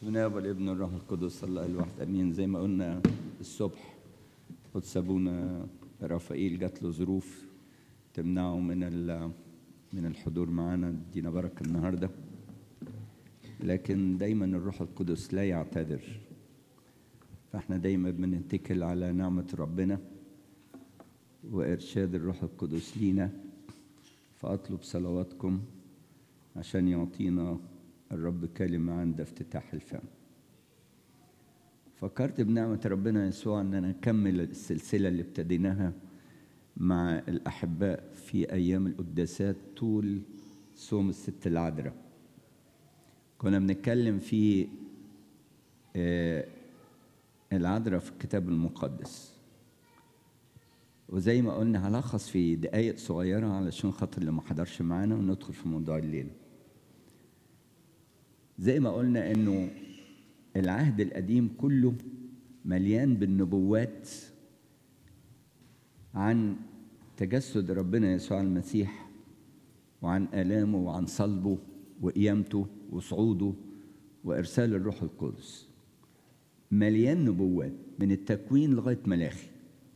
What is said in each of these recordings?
من اب والابن والروح القدس الله الواحد امين زي ما قلنا الصبح قدس ابونا رافائيل جات له ظروف تمنعه من ال- من الحضور معانا ادينا بركه النهارده لكن دايما الروح القدس لا يعتذر فاحنا دايما بنتكل على نعمه ربنا وارشاد الروح القدس لينا فاطلب صلواتكم عشان يعطينا الرب كلمة عند افتتاح الفم فكرت بنعمة ربنا يسوع أن أنا أكمل السلسلة اللي ابتديناها مع الأحباء في أيام القداسات طول صوم الست العذراء كنا بنتكلم في آه، العذراء في الكتاب المقدس وزي ما قلنا هلخص في دقايق صغيرة علشان خاطر اللي ما حضرش معانا وندخل في موضوع الليلة زي ما قلنا انه العهد القديم كله مليان بالنبوات عن تجسد ربنا يسوع المسيح وعن آلامه وعن صلبه وقيامته وصعوده وإرسال الروح القدس مليان نبوات من التكوين لغاية ملاخي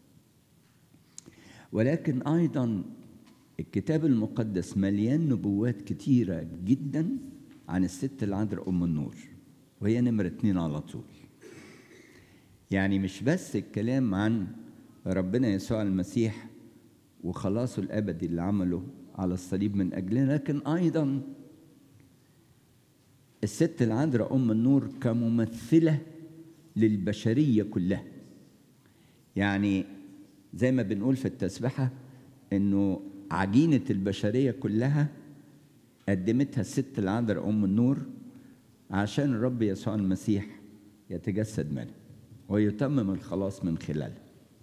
ولكن أيضا الكتاب المقدس مليان نبوات كتيرة جدا عن الست العذراء أم النور وهي نمرة اتنين على طول يعني مش بس الكلام عن ربنا يسوع المسيح وخلاصه الأبدي اللي عمله على الصليب من أجلنا لكن أيضا الست العذراء أم النور كممثلة للبشرية كلها يعني زي ما بنقول في التسبحة إنه عجينة البشرية كلها قدمتها الست العذراء أم النور عشان الرب يسوع المسيح يتجسد منها ويتمم الخلاص من خلالها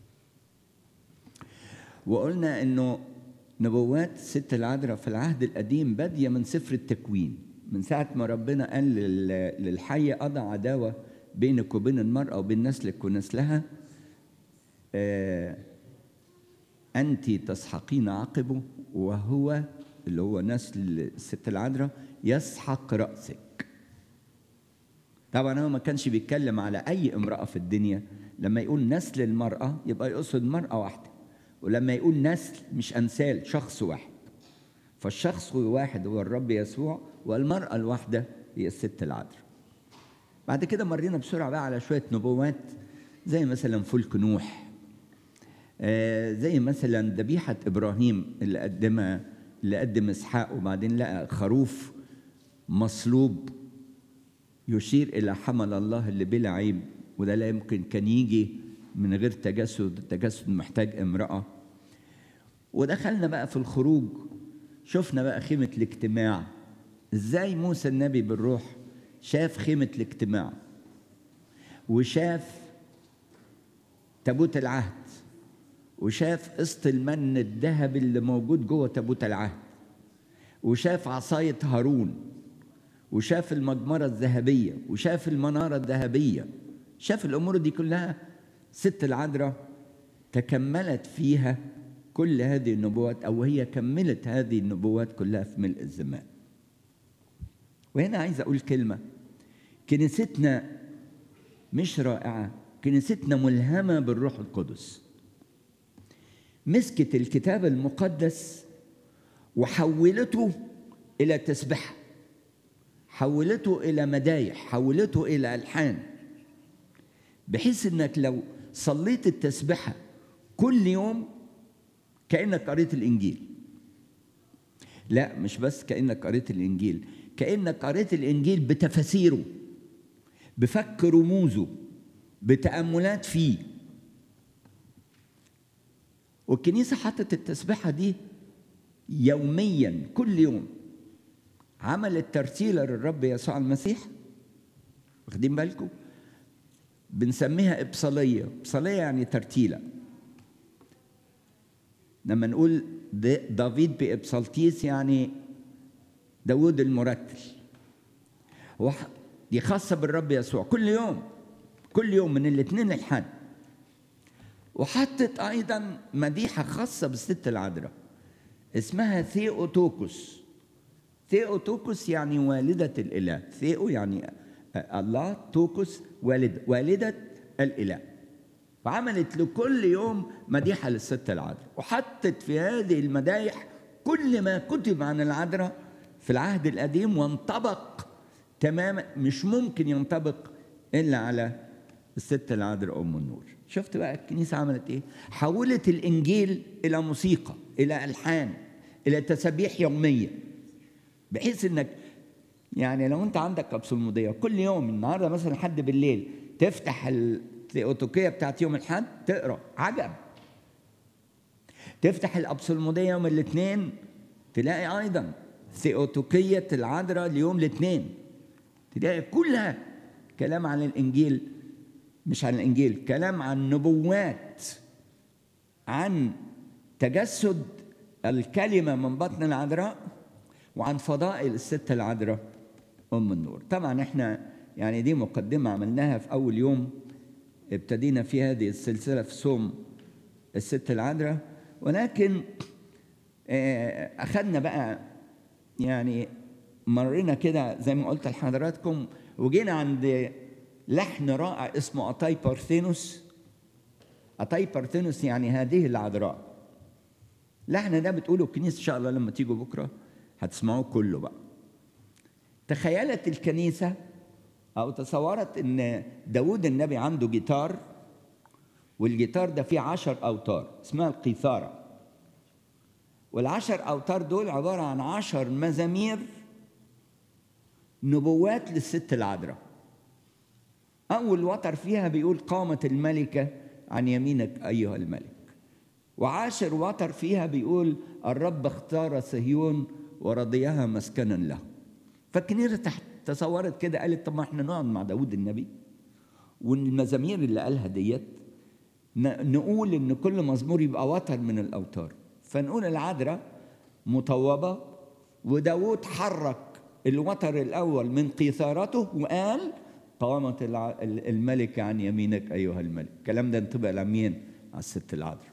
وقلنا انه نبوات الست العذراء في العهد القديم باديه من سفر التكوين من ساعه ما ربنا قال لل- للحيه اضع عداوه بينك وبين المراه وبين نسلك ونسلها آه أنت تسحقين عقبه وهو اللي هو نسل الست العذراء يسحق رأسك طبعا هو ما كانش بيتكلم على أي امرأة في الدنيا لما يقول نسل المرأة يبقى يقصد مرأة واحدة ولما يقول نسل مش أمثال شخص واحد فالشخص الواحد هو الرب يسوع والمرأة الواحدة هي الست العذراء بعد كده مرينا بسرعة بقى على شوية نبوات زي مثلا فلك نوح آه، زي مثلا ذبيحة إبراهيم اللي قدمها اللي قدم إسحاق وبعدين لقى خروف مصلوب يشير إلى حمل الله اللي بلا عيب وده لا يمكن كان يجي من غير تجسد التجسد محتاج امرأة ودخلنا بقى في الخروج شفنا بقى خيمة الاجتماع ازاي موسى النبي بالروح شاف خيمة الاجتماع وشاف تابوت العهد وشاف قسط المن الذهبي اللي موجود جوه تابوت العهد وشاف عصاية هارون وشاف المجمرة الذهبية وشاف المنارة الذهبية شاف الأمور دي كلها ست العذراء تكملت فيها كل هذه النبوات أو هي كملت هذه النبوات كلها في ملء الزمان وهنا عايز أقول كلمة كنيستنا مش رائعة كنيستنا ملهمة بالروح القدس مسكت الكتاب المقدس وحولته إلى تسبحة حولته إلى مدايح حولته إلى ألحان بحيث إنك لو صليت التسبحة كل يوم كأنك قريت الإنجيل لا مش بس كأنك قريت الإنجيل كأنك قريت الإنجيل بتفاسيره بفك رموزه بتأملات فيه والكنيسة حطت التسبيحة دي يوميا كل يوم عملت ترتيلة للرب يسوع المسيح واخدين بالكم بنسميها إبصالية إبصالية يعني ترتيلة لما نقول د- دافيد بإبصالتيس يعني داود المرتل هو ح- دي خاصة بالرب يسوع كل يوم كل يوم من الاثنين للحد وحطت ايضا مديحه خاصه بالست العذراء اسمها ثيوتوكوس ثيوتوكوس يعني والده الاله ثيو يعني الله توكس والد والدة الإله فعملت لكل يوم مديحة للست العذراء وحطت في هذه المدايح كل ما كتب عن العذراء في العهد القديم وانطبق تماما مش ممكن ينطبق إلا على الست العذراء أم النور شفت بقى الكنيسة عملت إيه حولت الإنجيل إلى موسيقى إلى ألحان إلى تسابيح يومية بحيث إنك يعني لو أنت عندك أبصلمودية كل يوم النهاردة مثلا حد بالليل تفتح الثيوتوكية بتاعت يوم الحد تقرأ عجب تفتح الأبصلمودية يوم الاثنين تلاقي أيضا ثيوتوكية العذراء ليوم الاثنين تلاقي كلها كلام عن الإنجيل مش عن الإنجيل كلام عن نبوات عن تجسد الكلمة من بطن العذراء وعن فضائل الست العذراء أم النور طبعا احنا يعني دي مقدمة عملناها في أول يوم ابتدينا في هذه السلسلة في صوم الست العذراء ولكن أخذنا بقى يعني مرينا كده زي ما قلت لحضراتكم وجينا عند لحن رائع اسمه أتاي بارثينوس أتاي بارثينوس يعني هذه العذراء اللحن ده بتقوله الكنيسة إن شاء الله لما تيجوا بكرة هتسمعوه كله بقى تخيلت الكنيسة أو تصورت إن داود النبي عنده جيتار والجيتار ده فيه عشر أوتار اسمها القيثارة والعشر أوتار دول عبارة عن عشر مزامير نبوات للست العذراء أول وتر فيها بيقول قامت الملكة عن يمينك أيها الملك وعاشر وتر فيها بيقول الرب اختار صهيون ورضيها مسكنا له فالكنيسة تحت تصورت كده قالت طب ما احنا نقعد مع داود النبي والمزامير اللي قالها ديت نقول ان كل مزمور يبقى وتر من الاوتار فنقول العذراء مطوبه وداود حرك الوتر الاول من قيثارته وقال قامت الملكة عن يمينك أيها الملك الكلام ده انطبق على مين؟ على الست العذراء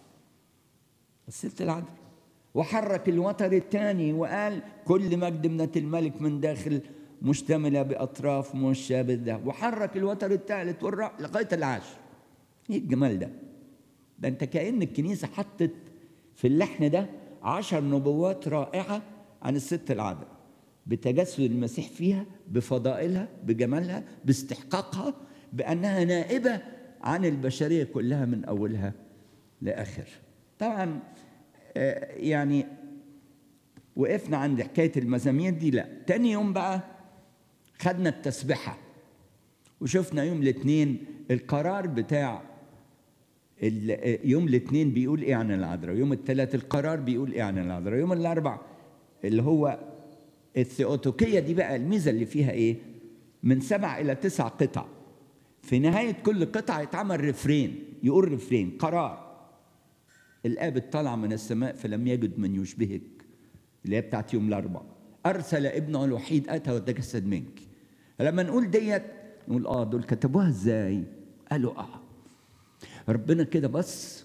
الست العذراء وحرك الوتر الثاني وقال كل مجد ابنة الملك من داخل مشتملة بأطراف مشابه ده وحرك الوتر الثالث والرابع لغاية العاشر ايه الجمال ده ده انت كأن الكنيسة حطت في اللحن ده عشر نبوات رائعة عن الست العذراء بتجسد المسيح فيها بفضائلها بجمالها باستحقاقها بأنها نائبة عن البشرية كلها من أولها لآخر طبعا يعني وقفنا عند حكاية المزامير دي لا تاني يوم بقى خدنا التسبحة وشفنا يوم الاثنين القرار بتاع يوم الاثنين بيقول ايه عن العذراء يوم الثلاث القرار بيقول ايه عن العذراء يوم الاربع اللي هو الثيوتوكية دي بقى الميزة اللي فيها ايه من سبع الى تسع قطع في نهاية كل قطعة يتعمل رفرين يقول رفرين قرار الآب اطلع من السماء فلم يجد من يشبهك اللي هي بتاعت يوم الأربعاء أرسل ابنه الوحيد أتى وتجسد منك لما نقول ديت نقول آه دول كتبوها إزاي؟ قالوا آه ربنا كده بص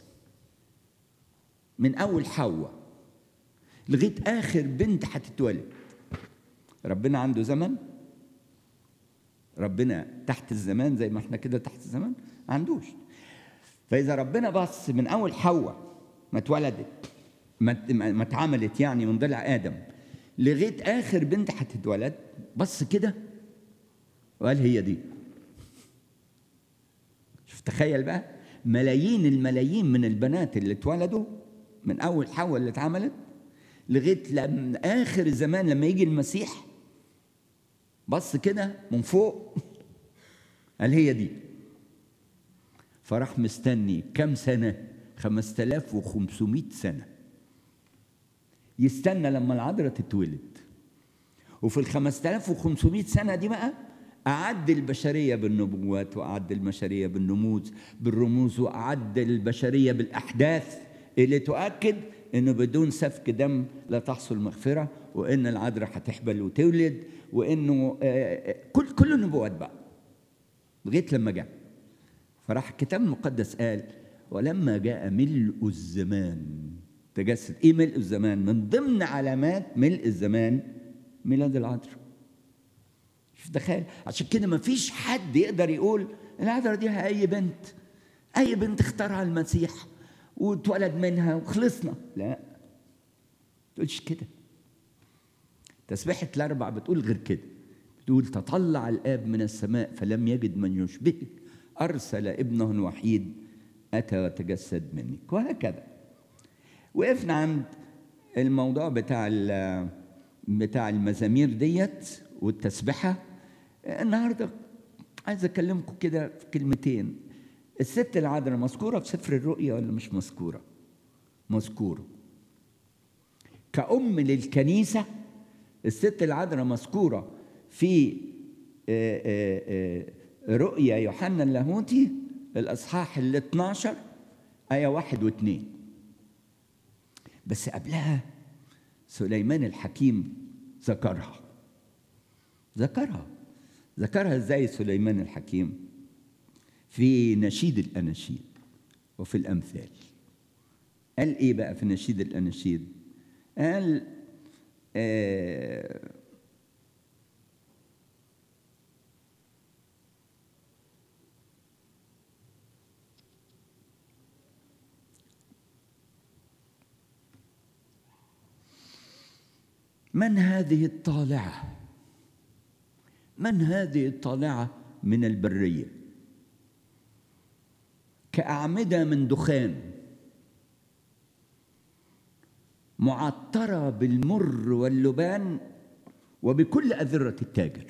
من أول حواء لغاية آخر بنت هتتولد ربنا عنده زمن ربنا تحت الزمان زي ما احنا كده تحت الزمان ما عندوش فإذا ربنا بص من أول حواء ما اتولدت ما اتعملت يعني من ضلع آدم لغاية آخر بنت هتتولد بص كده وقال هي دي شوف تخيل بقى ملايين الملايين من البنات اللي اتولدوا من أول حواء اللي اتعملت لغاية لما آخر الزمان لما يجي المسيح بص كده من فوق قال هي دي فراح مستني كم سنة 5500 سنة يستنى لما العذراء تتولد وفي ال 5500 سنة دي بقى أعد البشرية بالنبوات وأعد البشرية بالنموذج بالرموز وأعد البشرية بالأحداث اللي تؤكد إنه بدون سفك دم لا تحصل مغفرة وإن العذراء هتحبل وتولد وإنه كل كل النبوات بقى لغاية لما جاء فراح الكتاب المقدس قال ولما جاء ملء الزمان تجسد ايه ملء الزمان من ضمن علامات ملء الزمان ميلاد العذراء شوف تخيل عشان كده ما فيش حد يقدر يقول العذراء دي اي بنت اي بنت اختارها المسيح واتولد منها وخلصنا لا تقولش كده تسبيحة الأربع بتقول غير كده بتقول تطلع الآب من السماء فلم يجد من يشبهك أرسل ابنه الوحيد أتى وتجسد منك وهكذا وقفنا عند الموضوع بتاع بتاع المزامير ديت والتسبحة النهارده عايز أكلمكم كده في كلمتين الست العذراء مذكورة في سفر الرؤيا ولا مش مذكورة؟ مذكورة كأم للكنيسة الست العذراء مذكورة في رؤيا يوحنا اللاهوتي الأصحاح ال 12 آية واحد واثنين بس قبلها سليمان الحكيم ذكرها ذكرها ذكرها ازاي سليمان الحكيم في نشيد الأناشيد وفي الأمثال قال إيه بقى في نشيد الأناشيد قال آه من هذه الطالعة من هذه الطالعة من البرية كأعمدة من دخان معطرة بالمر واللبان وبكل أذرة التاجر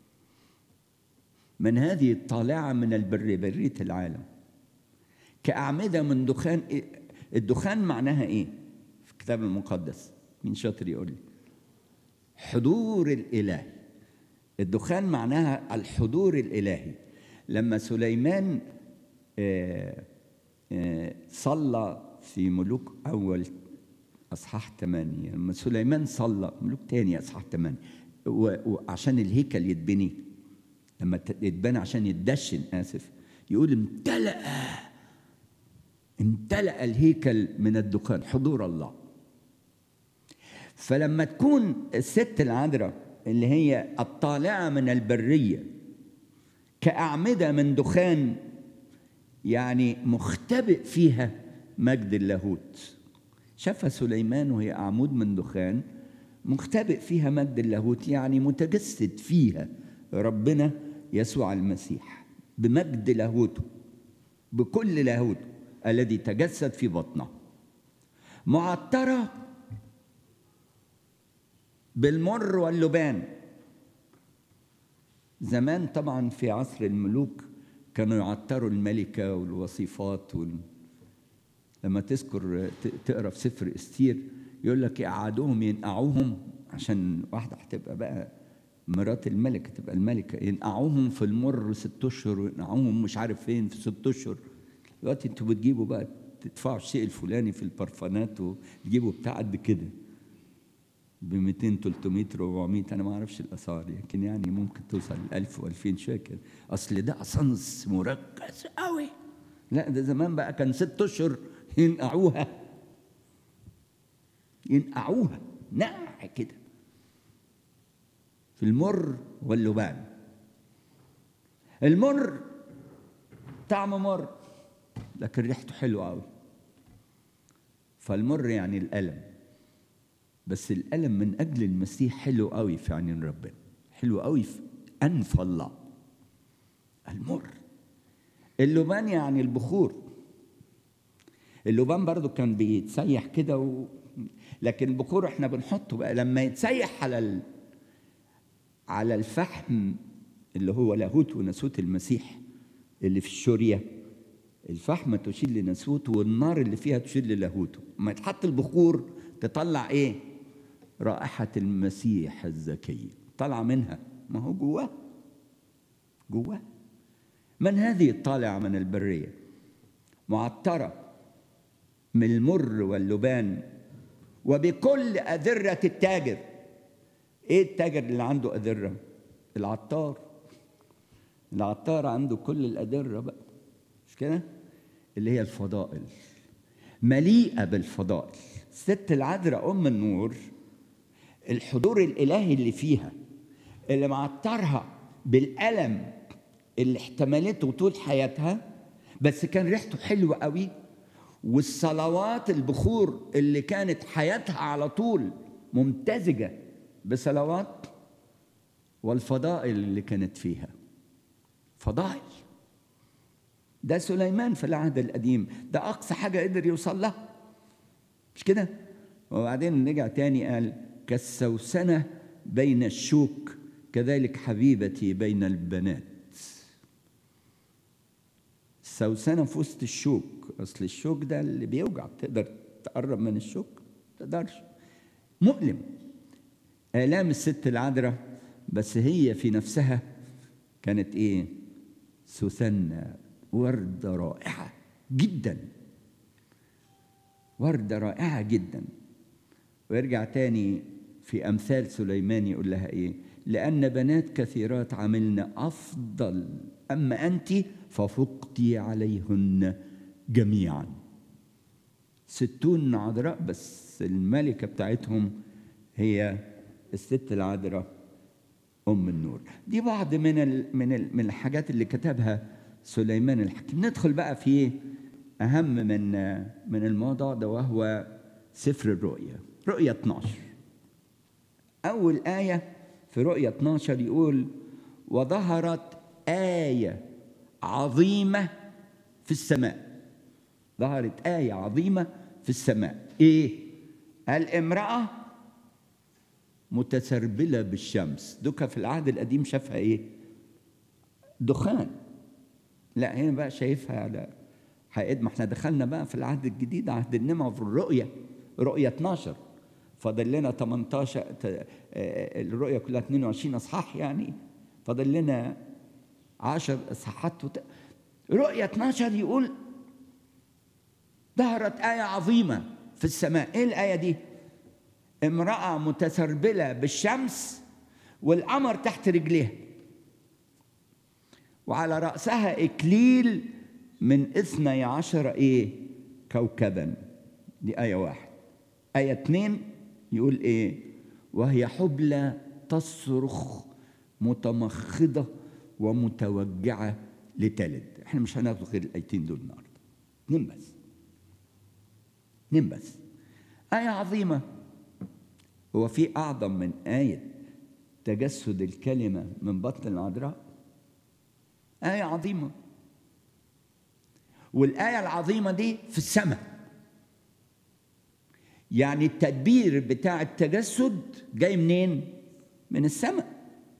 من هذه الطالعة من البر برية العالم كأعمدة من دخان الدخان معناها إيه في الكتاب المقدس مين شاطر يقول لي حضور الإله الدخان معناها الحضور الإلهي لما سليمان آآ آآ صلى في ملوك أول أصحاح ثمانية لما سليمان صلى ملوك تاني أصحاح ثمانية وعشان الهيكل يتبني لما يتبنى عشان يتدشن آسف يقول امتلأ امتلأ الهيكل من الدخان حضور الله فلما تكون الست العذراء اللي هي الطالعة من البرية كأعمدة من دخان يعني مختبئ فيها مجد اللاهوت شافها سليمان وهي عمود من دخان مختبئ فيها مجد اللاهوت يعني متجسد فيها ربنا يسوع المسيح بمجد لاهوته بكل لاهوته الذي تجسد في بطنه معطرة بالمر واللبان زمان طبعا في عصر الملوك كانوا يعطروا الملكة والوصيفات وال... لما تذكر تقرا في سفر استير يقول لك يقعدوهم ينقعوهم عشان واحده هتبقى بقى مرات الملك تبقى الملكه ينقعوهم في المر ست اشهر وينقعوهم مش عارف فين في ست اشهر دلوقتي انتوا بتجيبوا بقى تدفعوا الشيء الفلاني في البرفانات وتجيبوا بتاع قد كده ب 200 300 400 انا ما اعرفش الاسعار لكن يعني ممكن توصل ل 1000 و2000 شاكر اصل ده اصنص مركز قوي لا ده زمان بقى كان ست اشهر ينقعوها ينقعوها نقع كده في المر واللبان المر طعمه مر لكن ريحته حلوه قوي فالمر يعني الألم بس الألم من أجل المسيح حلو قوي في عين ربنا حلو قوي في أنف الله المر اللبان يعني البخور اللبان برضو كان بيتسيح كده و... لكن البخور احنا بنحطه بقى لما يتسيح على ال... على الفحم اللي هو لاهوت وناسوت المسيح اللي في الشوريه الفحمه تشير لناسوته والنار اللي فيها تشير للاهوته لما يتحط البخور تطلع ايه رائحه المسيح الزكيه طالعه منها ما هو جواه جواه من هذه الطالعه من البريه معطره من المر واللبان وبكل أذرة التاجر إيه التاجر اللي عنده أذرة؟ العطار العطار عنده كل الأذرة بقى مش كده؟ اللي هي الفضائل مليئة بالفضائل الست العذراء أم النور الحضور الإلهي اللي فيها اللي معطرها بالألم اللي احتملته طول حياتها بس كان ريحته حلوة قوي والصلوات البخور اللي كانت حياتها على طول ممتزجة بصلوات والفضائل اللي كانت فيها فضائل ده سليمان في العهد القديم ده أقصى حاجة قدر يوصل لها مش كده وبعدين رجع تاني قال كالسوسنة بين الشوك كذلك حبيبتي بين البنات السوسنة في وسط الشوك أصل الشوك ده اللي بيوجع تقدر تقرب من الشوك تقدرش مؤلم آلام الست العذراء بس هي في نفسها كانت إيه سوسنة وردة رائعة جدا وردة رائعة جدا ويرجع تاني في أمثال سليمان يقول لها إيه لأن بنات كثيرات عملن أفضل أما أنت ففقتي عليهن جميعا ستون عذراء بس الملكة بتاعتهم هي الست العذراء أم النور دي بعض من ال من ال من الحاجات اللي كتبها سليمان الحكيم ندخل بقى في أهم من من الموضوع ده وهو سفر الرؤيا رؤيا 12 أول آية في رؤيا 12 يقول وظهرت آية عظيمة في السماء ظهرت آية عظيمة في السماء إيه؟ الامرأة متسربلة بالشمس دوكا في العهد القديم شافها إيه؟ دخان لا هنا بقى شايفها على حقيقة ما احنا دخلنا بقى في العهد الجديد عهد النمى في الرؤية رؤية 12 فاضل لنا 18 الرؤية كلها 22 اصحاح يعني فاضل لنا 10 اصحاحات وت... رؤية 12 يقول ظهرت آية عظيمة في السماء ايه الآية دي امرأة متسربلة بالشمس والقمر تحت رجليها وعلى رأسها إكليل من اثني عشر إيه كوكبا دي آية واحد آية اتنين يقول إيه وهي حبلى تصرخ متمخضة ومتوجعة لتلد احنا مش هناخد غير الآيتين دول النهاردة اتنين بس اتنين بس آية عظيمة هو في أعظم من آية تجسد الكلمة من بطن العذراء آية عظيمة والآية العظيمة دي في السماء يعني التدبير بتاع التجسد جاي منين؟ من السماء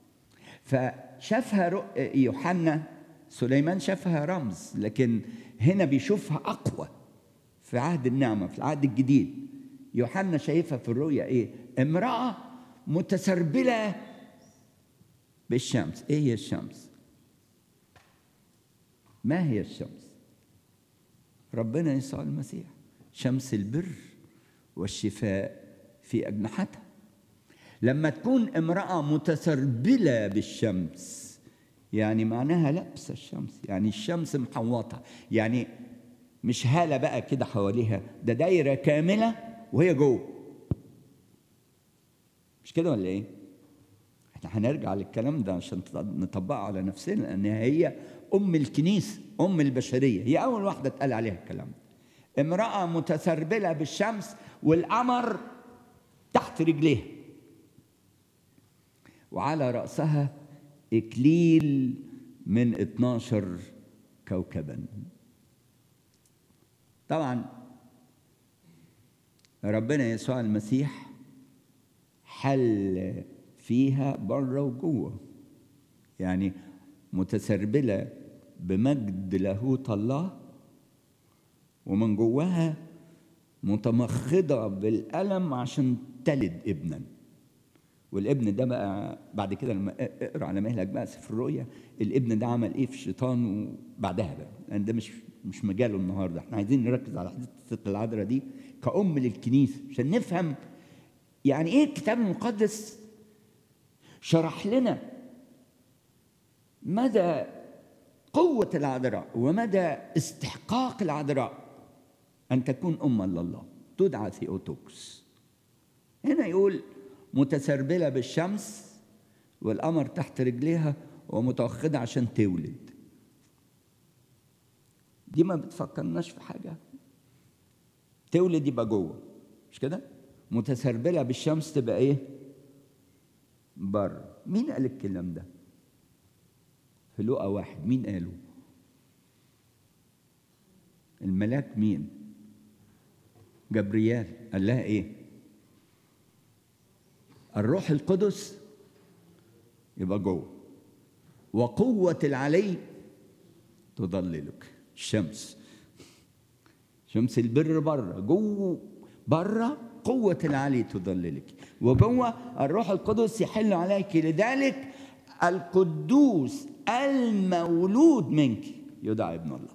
فشافها يوحنا سليمان شافها رمز لكن هنا بيشوفها أقوى في عهد النعمة في العهد الجديد يوحنا شايفها في الرؤيا إيه؟ امرأة متسربلة بالشمس إيه هي الشمس؟ ما هي الشمس؟ ربنا يسوع المسيح شمس البر والشفاء في أجنحتها لما تكون امرأة متسربلة بالشمس يعني معناها لابسة الشمس يعني الشمس محوطة يعني مش هالة بقى كده حواليها ده دايرة كاملة وهي جوه مش كده ولا ايه؟ احنا هنرجع للكلام ده عشان نطبقه على نفسنا لان هي ام الكنيسه ام البشريه هي اول واحده اتقال عليها الكلام ده امراه متسربله بالشمس والقمر تحت رجليها وعلى راسها اكليل من 12 كوكبا طبعا ربنا يسوع المسيح حل فيها بره وجوه يعني متسربله بمجد لاهوت الله ومن جواها متمخضه بالالم عشان تلد ابنا والابن ده بقى بعد كده لما اقرا على مهلك بقى سفر الرؤيا الابن ده عمل ايه في الشيطان وبعدها بقى لان ده مش مش مجاله النهارده احنا عايزين نركز على حديث الست العذراء دي كأم للكنيسه عشان نفهم يعني ايه الكتاب المقدس شرح لنا مدى قوة العذراء ومدى استحقاق العذراء أن تكون أما لله تدعى ثيوتوكس هنا يقول متسربلة بالشمس والقمر تحت رجليها ومتوخدة عشان تولد دي ما بتفكرناش في حاجة تولد يبقى جوه مش كده متسربلة بالشمس تبقى ايه بره مين قال الكلام ده في لقا واحد مين قاله الملاك مين جبريال قال لها ايه الروح القدس يبقى جوه وقوة العلي تضللك الشمس شمس البر بره جوه بره قوة العلي تضللك وجوه الروح القدس يحل عليك لذلك القدوس المولود منك يدعى ابن الله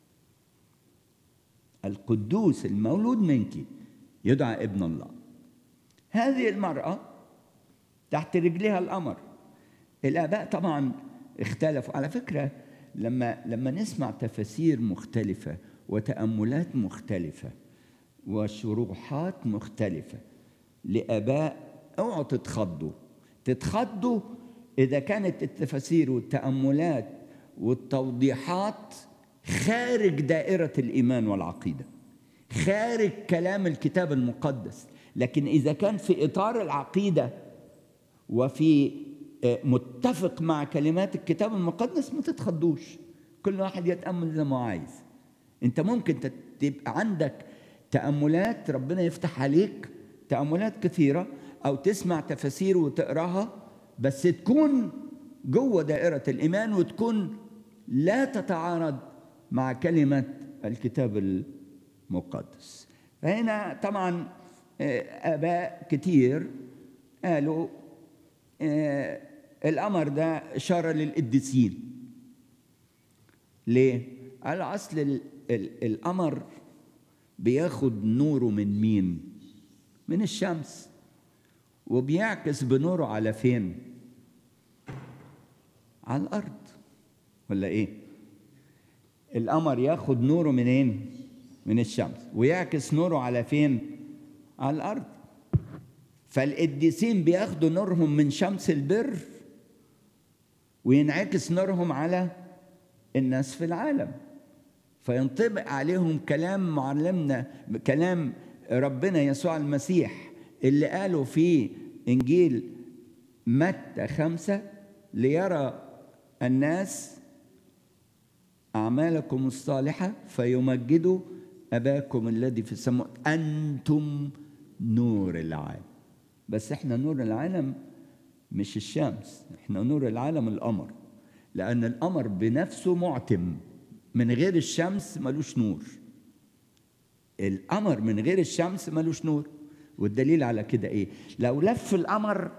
القدوس المولود منك يدعى ابن الله هذه المرأة تحت رجلها القمر الآباء طبعا اختلفوا على فكرة لما لما نسمع تفاسير مختلفة وتأملات مختلفة وشروحات مختلفة لآباء اوعوا تتخضوا تتخضوا إذا كانت التفاسير والتأملات والتوضيحات خارج دائرة الإيمان والعقيدة خارج كلام الكتاب المقدس لكن إذا كان في إطار العقيدة وفي متفق مع كلمات الكتاب المقدس ما تتخضوش كل واحد يتأمل زي ما عايز انت ممكن تبقى عندك تأملات ربنا يفتح عليك تأملات كثيرة أو تسمع تفاسير وتقراها بس تكون جوه دائرة الإيمان وتكون لا تتعارض مع كلمة الكتاب المقدس فهنا طبعا آباء كتير قالوا الأمر ده إشارة للقديسين ليه؟ قال أصل القمر بياخد نوره من مين؟ من الشمس وبيعكس بنوره على فين؟ على الأرض ولا إيه؟ القمر ياخد نوره منين؟ من الشمس ويعكس نوره على فين؟ على الأرض فالقديسين بياخدوا نورهم من شمس البر وينعكس نورهم على الناس في العالم فينطبق عليهم كلام معلمنا كلام ربنا يسوع المسيح اللي قاله في انجيل متى خمسة ليرى الناس أعمالكم الصالحة فيمجدوا أباكم الذي في السماء أنتم نور العالم بس احنا نور العالم مش الشمس احنا نور العالم القمر لأن القمر بنفسه معتم من غير الشمس ملوش نور القمر من غير الشمس ملوش نور والدليل على كده ايه لو لف القمر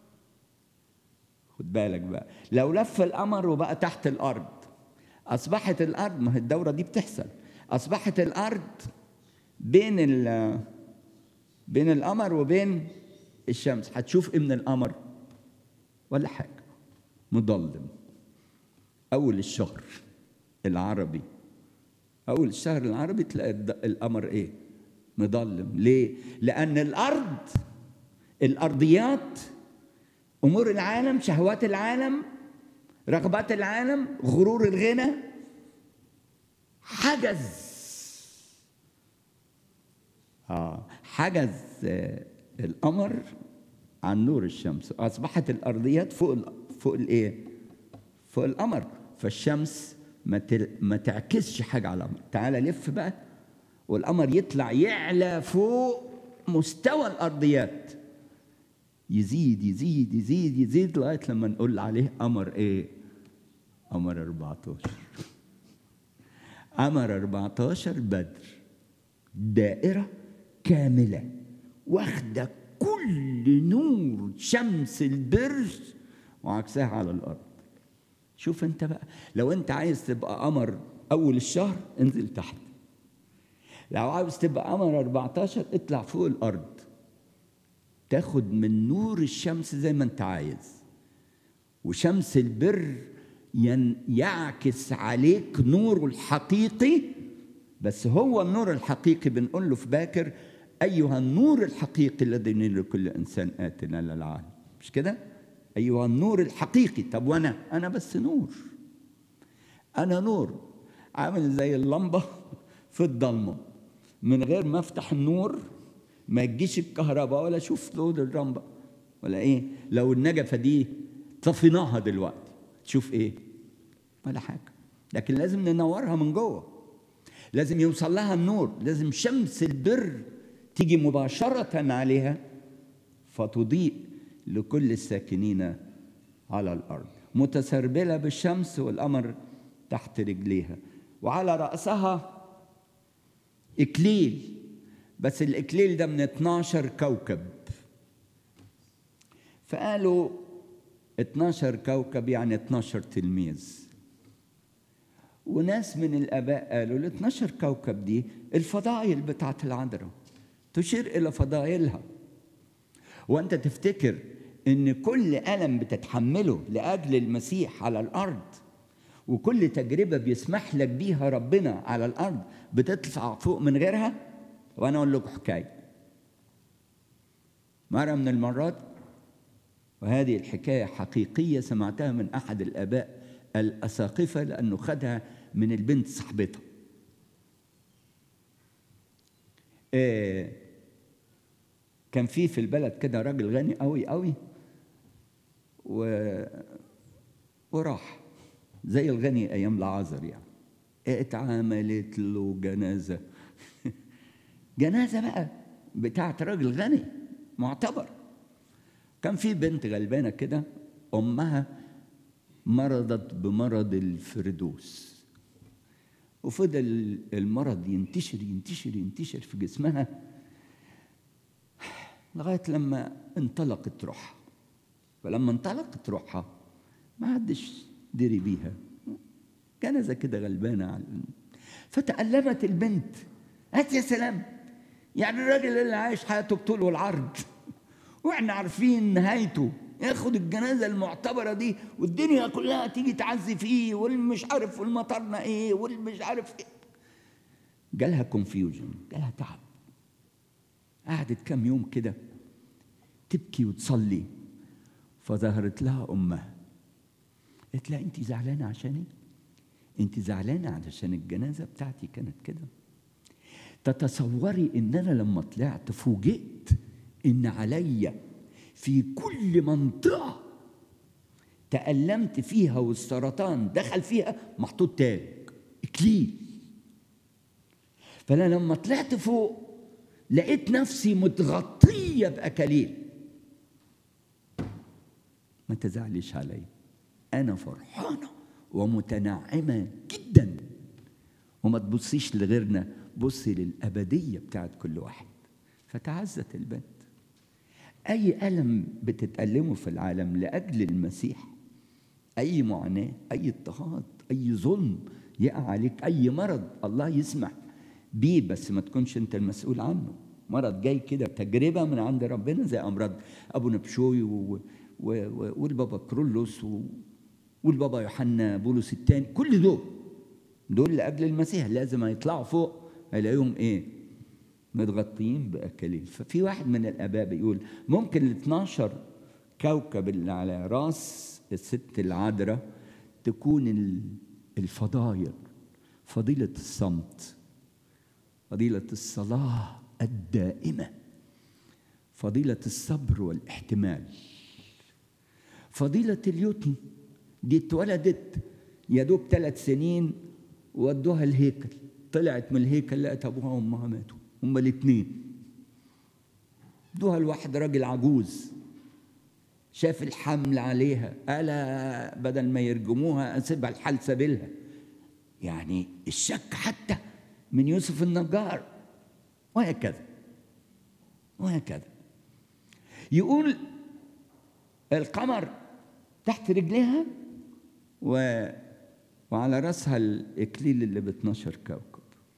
خد بالك بقى لو لف القمر وبقى تحت الارض اصبحت الارض ما هي الدوره دي بتحصل اصبحت الارض بين ال بين القمر وبين الشمس هتشوف ايه من القمر ولا حاجه مظلم اول الشهر العربي اول الشهر العربي تلاقي القمر ايه مظلم ليه لان الارض الارضيات امور العالم شهوات العالم رغبات العالم غرور الغنى حجز اه حجز آه القمر عن نور الشمس اصبحت الارضيات فوق ال فوق الايه فوق القمر فالشمس ما ما تعكسش حاجه على القمر تعالى لف بقى والقمر يطلع يعلى فوق مستوى الارضيات يزيد يزيد يزيد يزيد لغايه لما نقول عليه قمر ايه قمر 14 قمر 14 بدر دائره كامله واخده كل نور شمس البر وعكسها على الارض شوف انت بقى لو انت عايز تبقى قمر اول الشهر انزل تحت لو عاوز تبقى قمر 14 اطلع فوق الارض تاخد من نور الشمس زي ما انت عايز وشمس البر يعكس عليك نوره الحقيقي بس هو النور الحقيقي بنقول له في باكر أيها النور الحقيقي الذي ينير لكل إنسان آتنا للعالم مش كده؟ أيها النور الحقيقي طب وأنا أنا بس نور أنا نور عامل زي اللمبة في الضلمة من غير ما أفتح النور ما تجيش الكهرباء ولا أشوف لون اللمبة ولا إيه لو النجفة دي طفيناها دلوقتي تشوف إيه ولا حاجة لكن لازم ننورها من جوه لازم يوصل لها النور لازم شمس البر تيجي مباشرة عليها فتضيء لكل الساكنين على الأرض متسربلة بالشمس والقمر تحت رجليها وعلى رأسها إكليل بس الإكليل ده من 12 كوكب فقالوا 12 كوكب يعني 12 تلميذ وناس من الآباء قالوا ال 12 كوكب دي الفضائل بتاعت العذراء تشير إلى فضائلها وأنت تفتكر إن كل ألم بتتحمله لأجل المسيح على الأرض وكل تجربة بيسمح لك بيها ربنا على الأرض بتطلع فوق من غيرها وأنا أقول لكم حكاية مرة من المرات وهذه الحكاية حقيقية سمعتها من أحد الآباء الأساقفة لأنه خدها من البنت صاحبتها آه كان في في البلد كده راجل غني قوي قوي و... وراح زي الغني ايام العازر يعني اتعملت له جنازه جنازه بقى بتاعت راجل غني معتبر كان في بنت غلبانه كده امها مرضت بمرض الفردوس وفضل المرض ينتشر ينتشر ينتشر في جسمها لغايه لما انطلقت روحها فلما انطلقت روحها ما حدش دري بيها جنازة كده غلبانة على فتألمت البنت هات يا سلام يعني الراجل اللي عايش حياته بطول والعرض واحنا عارفين نهايته ياخد الجنازة المعتبرة دي والدنيا كلها تيجي تعزي فيه والمش عارف والمطرنا ايه والمش عارف ايه جالها كونفيوجن جالها تعب قعدت كام يوم كده تبكي وتصلي فظهرت لها امها قالت لها انت زعلانه عشاني انت زعلانه علشان الجنازه بتاعتي كانت كده تتصوري ان انا لما طلعت فوجئت ان عليا في كل منطقه تألمت فيها والسرطان دخل فيها محطوط تاج اكليل فانا لما طلعت فوق لقيت نفسي متغطيه باكاليل ما تزعليش عليا انا فرحانه ومتنعمه جدا وما تبصيش لغيرنا بصي للابديه بتاعت كل واحد فتعزت البنت اي الم بتتالمه في العالم لاجل المسيح اي معاناه اي اضطهاد اي ظلم يقع عليك اي مرض الله يسمح بيه بس ما تكونش انت المسؤول عنه مرض جاي كده تجربه من عند ربنا زي امراض ابو نبشوي و... و... و... والبابا كرولوس و... والبابا يوحنا بولس الثاني كل دول دول لاجل المسيح لازم هيطلعوا فوق هيلاقيهم ايه متغطيين باكاليل ففي واحد من الاباء بيقول ممكن ال 12 كوكب اللي على راس الست العذراء تكون الفضايل فضيله الصمت فضيله الصلاه الدائمه فضيله الصبر والاحتمال فضيله اليتم دي اتولدت يا دوب ثلاث سنين ودوها الهيكل طلعت من الهيكل لقت ابوها وامها ماتوا هما الاثنين ادوها لواحد راجل عجوز شاف الحمل عليها قال بدل ما يرجموها اسيبها الحال سبيلها يعني الشك حتى من يوسف النجار وهكذا وهكذا يقول القمر تحت رجليها و... وعلى راسها الإكليل اللي ب 12 كوكب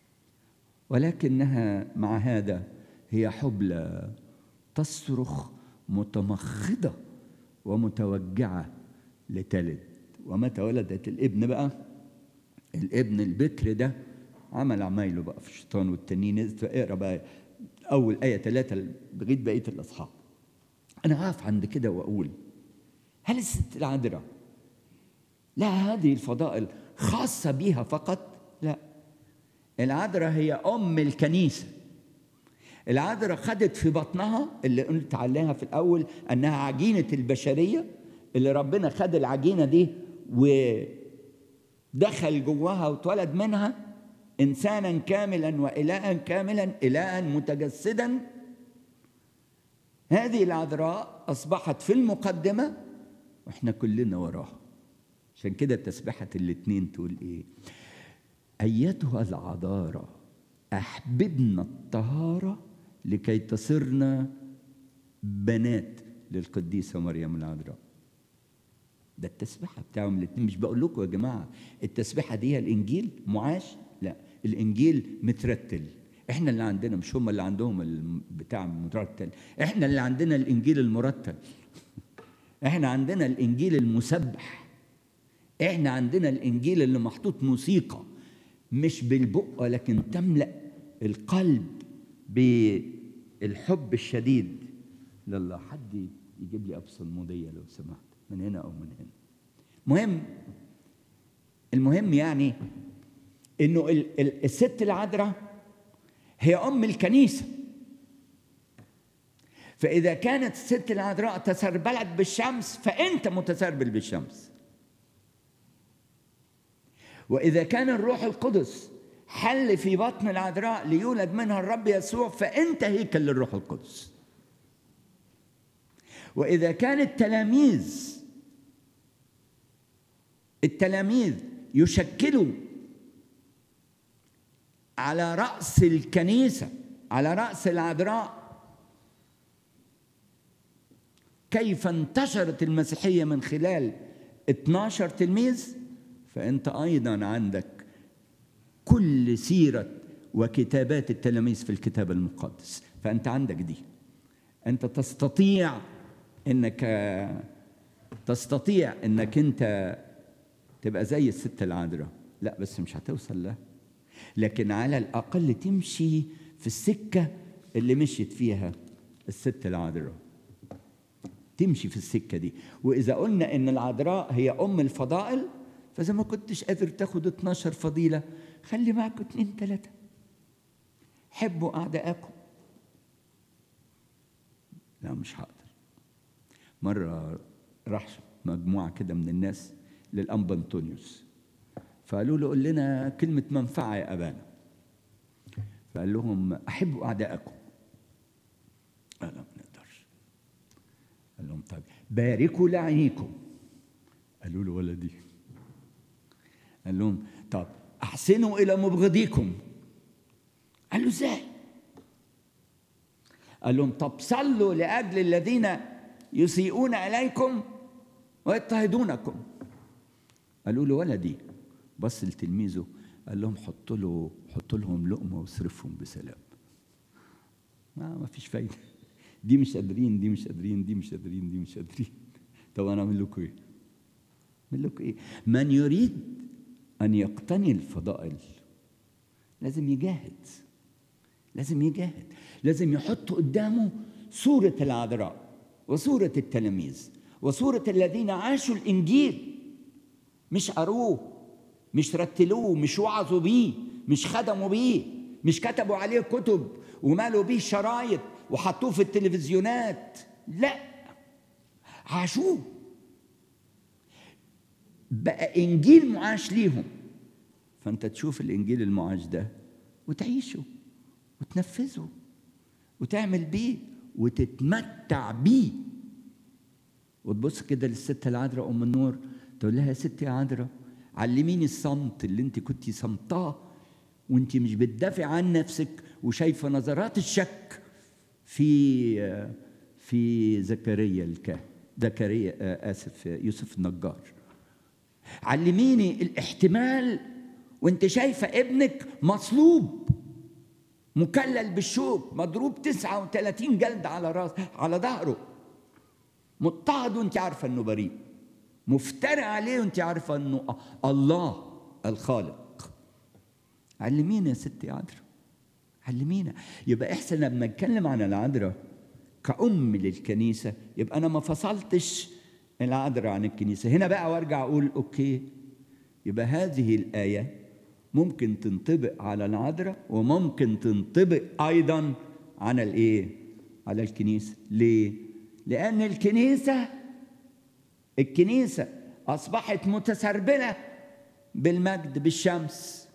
ولكنها مع هذا هي حبلى تصرخ متمخضة ومتوجعة لتلد ومتى ولدت الابن بقى الابن البكر ده عمل عمايله بقى في الشيطان والتنين اقرا بقى اول ايه ثلاثه لغايه بقيه الاصحاب انا هقف عند كده واقول هل الست العذراء لها هذه الفضائل خاصة بها فقط؟ لا العذراء هي أم الكنيسة العذراء خدت في بطنها اللي قلت عليها في الأول أنها عجينة البشرية اللي ربنا خد العجينة دي ودخل جواها واتولد منها إنسانا كاملا وإلها كاملا إلها متجسدا هذه العذراء أصبحت في المقدمة وإحنا كلنا وراها عشان كده تسبحة الاتنين تقول إيه أيتها العذارى أحببنا الطهارة لكي تصرنا بنات للقديسة مريم العذراء ده التسبيحة بتاعهم الاتنين مش بقول لكم يا جماعة التسبيحة دي هي الإنجيل معاش لا الإنجيل مترتل احنا اللي عندنا مش هم اللي عندهم بتاع مرتل احنا اللي عندنا الإنجيل المرتل احنا عندنا الإنجيل المسبح احنا عندنا الإنجيل اللي محطوط موسيقى مش بالبق ولكن تملأ القلب بالحب الشديد لله حد يجيب لي أبصر مضية لو سمحت من هنا أو من هنا مهم المهم يعني انه الست العذراء هي ام الكنيسه فاذا كانت الست العذراء تسربلت بالشمس فانت متسربل بالشمس واذا كان الروح القدس حل في بطن العذراء ليولد منها الرب يسوع فانت هيكل للروح القدس واذا كان التلاميذ التلاميذ يشكلوا على راس الكنيسه على راس العذراء كيف انتشرت المسيحيه من خلال 12 تلميذ فانت ايضا عندك كل سيره وكتابات التلاميذ في الكتاب المقدس فانت عندك دي انت تستطيع انك تستطيع انك انت تبقى زي الست العذراء لا بس مش هتوصل لها لكن على الاقل تمشي في السكه اللي مشيت فيها الست العذراء تمشي في السكه دي واذا قلنا ان العذراء هي ام الفضائل فاذا ما كنتش قادر تاخد 12 فضيله خلي معاكم اتنين تلاته حبوا اعدائكم لا مش هقدر مره راح مجموعه كده من الناس للانبا انطونيوس فقالوا له قول لنا كلمه منفعه يا ابانا فقال لهم احبوا اعدائكم قال لا ما نقدرش قال لهم طيب باركوا لعينيكم قالوا له ولا دي قال لهم طب احسنوا الى مبغضيكم قال له ازاي قال لهم طب صلوا لاجل الذين يسيئون اليكم ويضطهدونكم قالوا له ولا دي بص لتلميذه قال لهم حط له حط لهم لقمه واصرفهم بسلام ما ما فيش فايده دي مش قادرين دي مش قادرين دي مش قادرين دي مش قادرين طب انا اعمل لكم ايه؟ اعمل لكم ايه؟ من يريد ان يقتني الفضائل لازم يجاهد لازم يجاهد لازم يحط قدامه صورة العذراء وصورة التلاميذ وصورة الذين عاشوا الإنجيل مش قروه مش رتلوه مش وعظوا بيه مش خدموا بيه مش كتبوا عليه كتب ومالوا بيه شرايط وحطوه في التلفزيونات لا عاشوه بقى انجيل معاش ليهم فانت تشوف الانجيل المعاش ده وتعيشه وتنفذه وتعمل بيه وتتمتع بيه وتبص كده للست العذراء ام النور تقول لها يا ست يا عذراء علميني الصمت اللي انت كنتي صمتاه وانت مش بتدافع عن نفسك وشايفه نظرات الشك في في زكريا الكاهن زكريا اسف يوسف النجار علميني الاحتمال وانت شايفه ابنك مصلوب مكلل بالشوك مضروب 39 جلد على راس على ظهره مضطهد وانت عارفه انه بريء مفترى عليه وانت عارفه انه الله الخالق علمينا يا ست يا عذراء علمينا يبقى احسن لما نتكلم عن العذراء كأم للكنيسة يبقى أنا ما فصلتش العذراء عن الكنيسة هنا بقى وارجع أقول أوكي يبقى هذه الآية ممكن تنطبق على العذراء وممكن تنطبق أيضا على الإيه؟ على الكنيسة ليه؟ لأن الكنيسة الكنيسة أصبحت متسربلة بالمجد بالشمس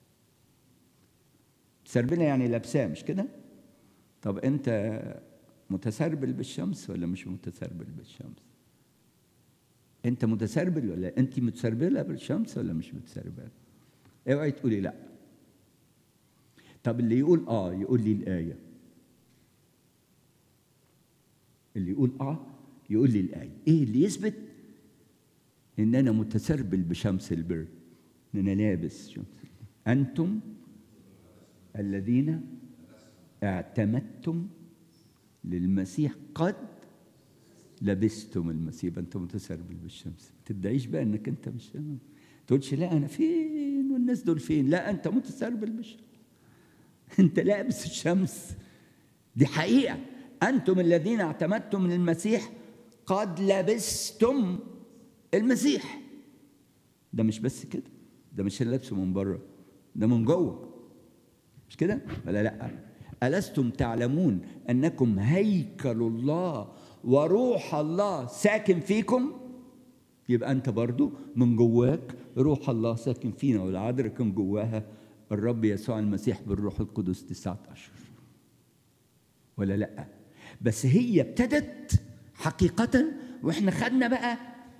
متسربلة يعني لابساه مش كده؟ طب أنت متسربل بالشمس ولا مش متسربل بالشمس؟ أنت متسربل ولا أنت متسربلة بالشمس ولا مش متسربلة؟ اوعي تقولي لا طب اللي يقول اه يقول لي الآية اللي يقول اه يقول لي الآية ايه اللي يثبت ان انا متسربل بشمس البر ان انا لابس شمس انتم الذين اعتمدتم للمسيح قد لبستم المسيح انت متسربل بالشمس ما تدعيش بقى انك انت مش تقولش لا انا فين والناس دول فين لا انت متسربل بالشمس انت لابس الشمس دي حقيقه انتم الذين اعتمدتم من المسيح قد لبستم المسيح ده مش بس كده ده مش اللي لابسه من بره ده من جوه مش كده ولا لا ألستم تعلمون أنكم هيكل الله وروح الله ساكن فيكم يبقى أنت برضو من جواك روح الله ساكن فينا والعذراء كان جواها الرب يسوع المسيح بالروح القدس تسعة أشهر ولا لأ بس هي ابتدت حقيقة وإحنا خدنا بقى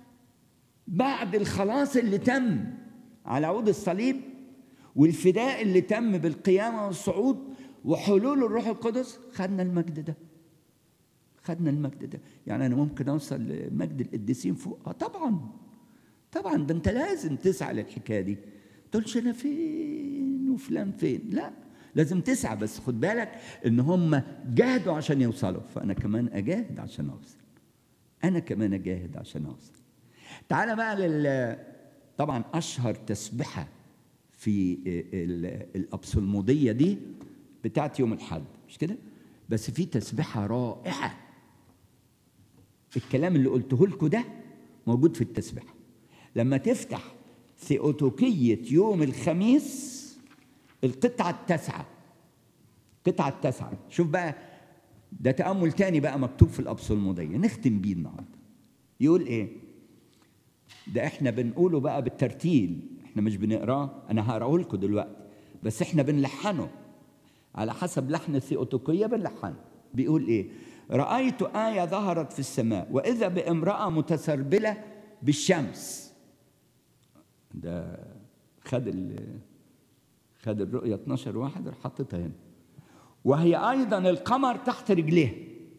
بعد الخلاص اللي تم على عود الصليب والفداء اللي تم بالقيامة والصعود وحلول الروح القدس خدنا المجد ده خدنا المجد ده يعني انا ممكن اوصل لمجد القديسين فوق اه طبعا طبعا ده انت لازم تسعى للحكايه دي تقولش انا فين وفلان فين لا لازم تسعى بس خد بالك ان هم جاهدوا عشان يوصلوا فانا كمان اجاهد عشان اوصل انا كمان اجاهد عشان اوصل تعالى بقى لل طبعا اشهر تسبحه في الابصلموديه دي بتاعت يوم الحد مش كده بس في تسبحه رائعه الكلام اللي قلته لكم ده موجود في التسبحه لما تفتح ثيوتوكية يوم الخميس القطعة التاسعة القطعة التاسعة شوف بقى ده تأمل تاني بقى مكتوب في الأبصلمودية نختم بيه النهاردة يقول إيه ده إحنا بنقوله بقى بالترتيل إحنا مش بنقراه أنا هقراه لكم دلوقتي بس إحنا بنلحنه على حسب لحن الثيوتوكية بنلحنه بيقول إيه رأيت آية ظهرت في السماء وإذا بامرأة متسربلة بالشمس ده خد ال خد الرؤية 12 واحد راح حطيتها هنا وهي أيضا القمر تحت رجليها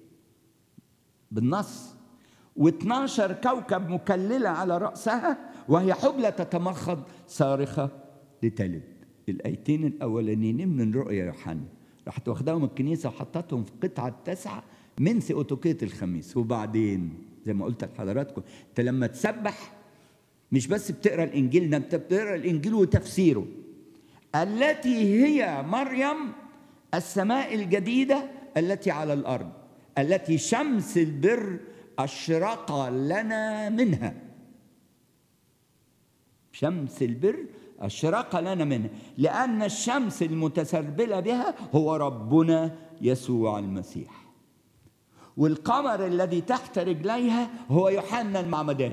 بالنص و12 كوكب مكللة على رأسها وهي حبلى تتمخض صارخة لتلد الآيتين الأولانيين من رؤيا يوحنا راحت واخداهم الكنيسة وحطتهم في قطعة تسعة من ثيوتوكية الخميس وبعدين زي ما قلت لحضراتكم انت لما تسبح مش بس بتقرا الانجيل ده انت بتقرا الانجيل وتفسيره التي هي مريم السماء الجديده التي على الارض التي شمس البر اشرق لنا منها شمس البر اشرق لنا منها لان الشمس المتسربله بها هو ربنا يسوع المسيح والقمر الذي تحت رجليها هو يوحنا المعمدان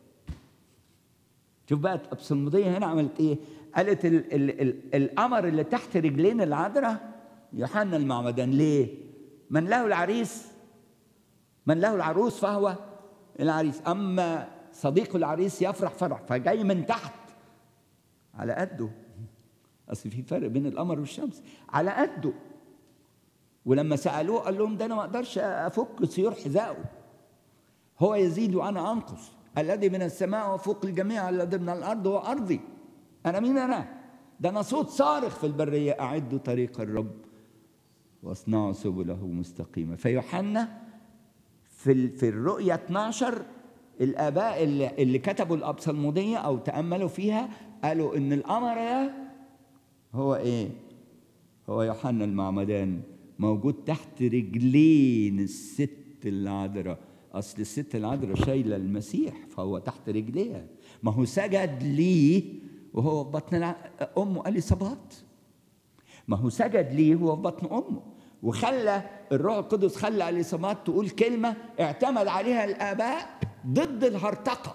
شوف بقى الابصلموديه هنا عملت ايه قالت ال ال ال القمر اللي تحت رجلين العذراء يوحنا المعمدان ليه من له العريس من له العروس فهو العريس اما صديق العريس يفرح فرح فجاي من تحت على قده اصل في فرق بين القمر والشمس على قده ولما سالوه قال لهم ده انا ما اقدرش افك سيور حذائه هو يزيد وانا انقص الذي من السماء وفوق الجميع الذي من الارض هو ارضي انا مين انا ده انا صوت صارخ في البريه اعدوا طريق الرب واصنعوا سبله مستقيمه فيوحنا في في الرؤيا 12 الاباء اللي, اللي كتبوا الابصلموديه او تاملوا فيها قالوا ان القمر ده هو ايه هو يوحنا المعمدان موجود تحت رجلين الست العذراء اصل الست العذراء شايله المسيح فهو تحت رجليها ما هو سجد ليه وهو في بطن الع- امه اليصابات ما هو سجد ليه وهو في بطن امه وخلى الروح القدس خلى اليصابات تقول كلمه اعتمد عليها الاباء ضد الهرطقه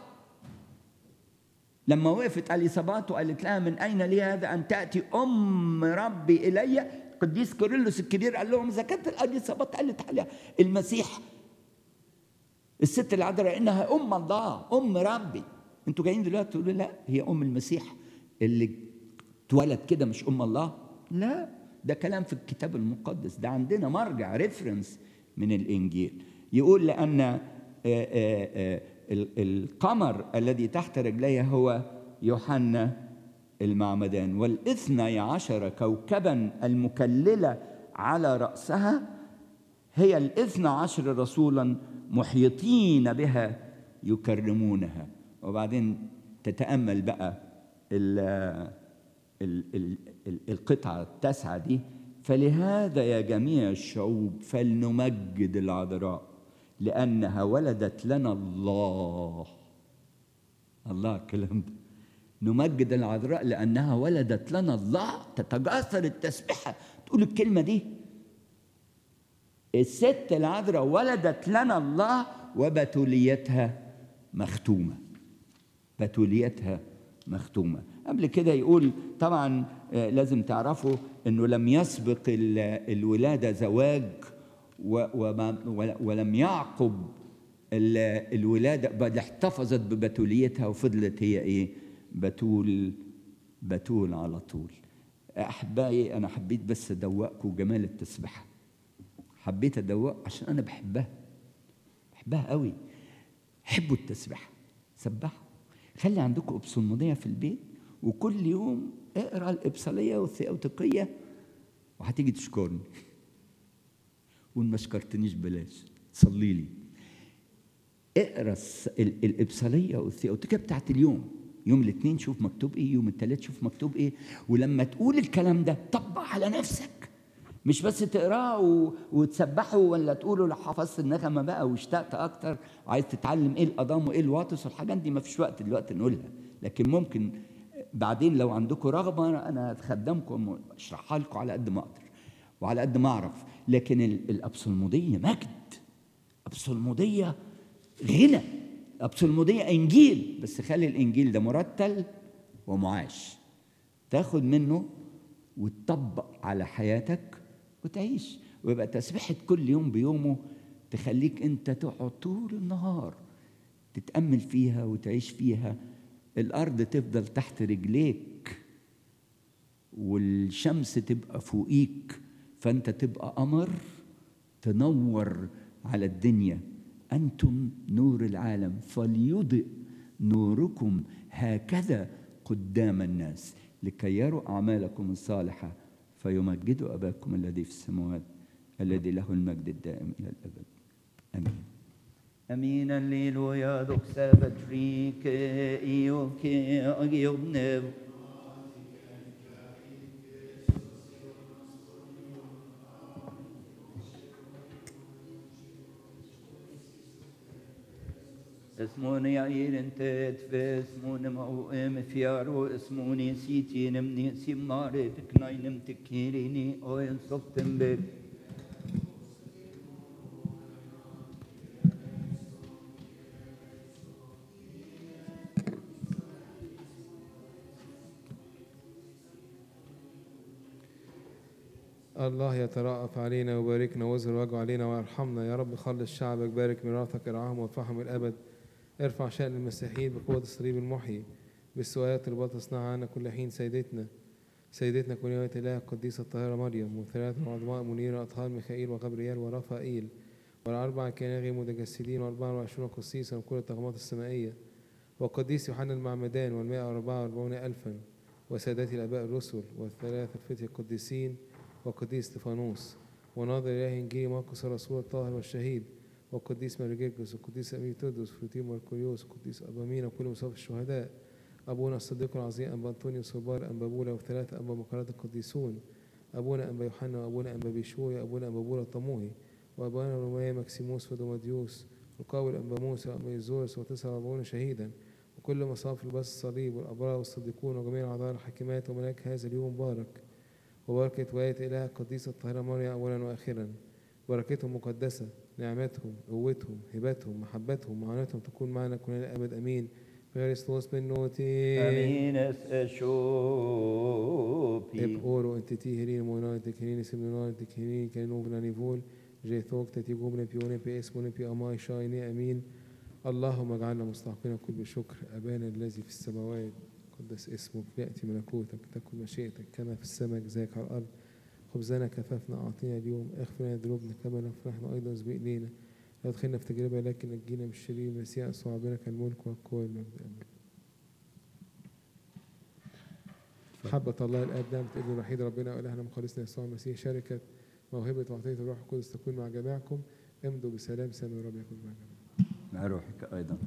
لما وقفت اليصابات وقالت لها من اين لي هذا ان تاتي ام ربي الي قديس كيرلس الكبير قال لهم اذا كانت اليصابات قالت عليها المسيح الست العذراء انها ام الله ام ربي انتوا جايين دلوقتي تقولوا لا هي ام المسيح اللي اتولد كده مش ام الله لا ده كلام في الكتاب المقدس ده عندنا مرجع ريفرنس من الانجيل يقول لان آه، آه، آه، ال- القمر الذي تحت رجليها هو يوحنا المعمدان والاثني عشر كوكبا المكلله على راسها هي الاثنى عشر رسولا محيطين بها يكرمونها وبعدين تتأمل بقى ال ال ال ال القطعة التاسعة دي فلهذا يا جميع الشعوب فلنمجد العذراء لأنها ولدت لنا الله الله الكلام ده نمجد العذراء لأنها ولدت لنا الله تتجاثر التسبيحة تقول الكلمة دي الست العذراء ولدت لنا الله وبتوليتها مختومة بتوليتها مختومة قبل كده يقول طبعا آه، لازم تعرفوا انه لم يسبق ال- الولادة زواج و- وما- ول- ولم يعقب ال- الولادة بل احتفظت ببتوليتها وفضلت هي ايه بتول بتول على طول احبائي انا حبيت بس ادوقكم جمال التسبيحه حبيت ادوق عشان انا بحبها بحبها قوي حبوا التسبيحه سبحوا خلي عندكم ابصلموديه في البيت وكل يوم اقرا الابصاليه والثيوتيقيه وهتيجي تشكرني وان ما شكرتنيش بلاش صلي لي اقرا الس- ال- الابصاليه والثيوتيقيه بتاعت اليوم يوم الاثنين شوف مكتوب ايه يوم الثلاث شوف مكتوب ايه ولما تقول الكلام ده طبق على نفسك مش بس تقراه و- وتسبحه ولا تقوله لو حفظت النغمه بقى واشتقت اكتر عايز تتعلم ايه القضام وايه الواطس والحاجات دي ما فيش وقت دلوقتي نقولها لكن ممكن بعدين لو عندكم رغبه انا اتخدمكم اشرحها لكم على قد ما اقدر وعلى قد ما اعرف لكن ال- الابصلموديه مجد ابصلموديه غنى ابصلموديه انجيل بس خلي الانجيل ده مرتل ومعاش تاخد منه وتطبق على حياتك وتعيش ويبقى تسبيحة كل يوم بيومه تخليك انت تقعد طول النهار تتأمل فيها وتعيش فيها الأرض تفضل تحت رجليك والشمس تبقى فوقيك فأنت تبقى قمر تنور على الدنيا أنتم نور العالم فليضئ نوركم هكذا قدام الناس لكي يروا أعمالكم الصالحة فيمجدوا أباكم الذي في السماوات الذي له المجد الدائم إلى الأبد آمين Amin, alleluia, dok sävet rike i och i och nu. اسموني عير انت في اسموني موئم فيارو اسموني سيتي نمني سيماري تكناي نمتكيريني اوين صفتن بك الله يترأف علينا ويباركنا ويظهر وجهه علينا ويرحمنا يا رب خلص شعبك بارك ميراثك ارعاهم وارفعهم الابد ارفع شأن المسيحيين بقوة الصليب المحيي بالسؤالات اللي تصنع عنا كل حين سيدتنا سيدتنا كونية إله القديسة الطاهرة مريم وثلاثة عظماء منيرة أطهار ميخائيل وغبريال ورفائيل والأربعة كان غير متجسدين وأربعة وعشرون قسيسا وكل الطغمات السمائية والقديس يوحنا المعمدان والمائة وأربعة وأربعون ألفا وسادات الآباء الرسل والثلاثة الفتية القديسين والقديس استفانوس وناظر إله إنجيل مرقس الرسول الطاهر والشهيد والقديس مارجيرجس والقديس أميتودوس فلوتيم مركوريوس والقديس أبامين وكل مصاف الشهداء أبونا الصديق العظيم أنبا أنطونيوس وبار أنبا بولا والثلاثة أنبا مقرات القديسون أبونا أنبا يوحنا وأبونا أنبا بيشوي وأبونا أنبا بولا الطموهي وأبونا رومية مكسيموس ودوماديوس وقاول أنبا موسى وأنبا يزورس وتسعة وأربعون شهيدا وكل مصاف لباس الصليب والأبرار والصديقون وجميع أعضاء الحكيمات وملاك هذا اليوم مبارك وبركة ولاية إله القديسة الطاهرة مريم أولا وآخرا بركتهم مقدسة نعمتهم قوتهم هبتهم محبتهم معونتهم تكون معنا كلنا أبد أمين بخريستوس بن نوتي Amines eshopi. Ep oro en teti herin monar te kenin semnar te kenin kenin vna nivol جيثوك تتي قومنا بيونا باسمنا بي أماي شايني أمين اللهم اجعلنا مستحقين كل بشكر أبانا الذي في السماوات قدس اسمك يأتي ملكوتك تكن مشيئتك كما في السماء كذلك على الأرض خبزنا كفافنا أعطينا اليوم اغفر لنا ذنوبنا كما نغفر نحن أيضا بإيدينا لا تدخلنا في تجربة لكن نجينا من الشرير مسيح صعبنا الملك والقوة والمجد آمين محبة الله الآب نعمة ابن الوحيد ربنا وإلهنا مخلصنا يسوع المسيح شركة موهبة وعطية الروح القدس تكون مع جميعكم امضوا بسلام سامي رب يكون مع جميعكم مع روحك أيضا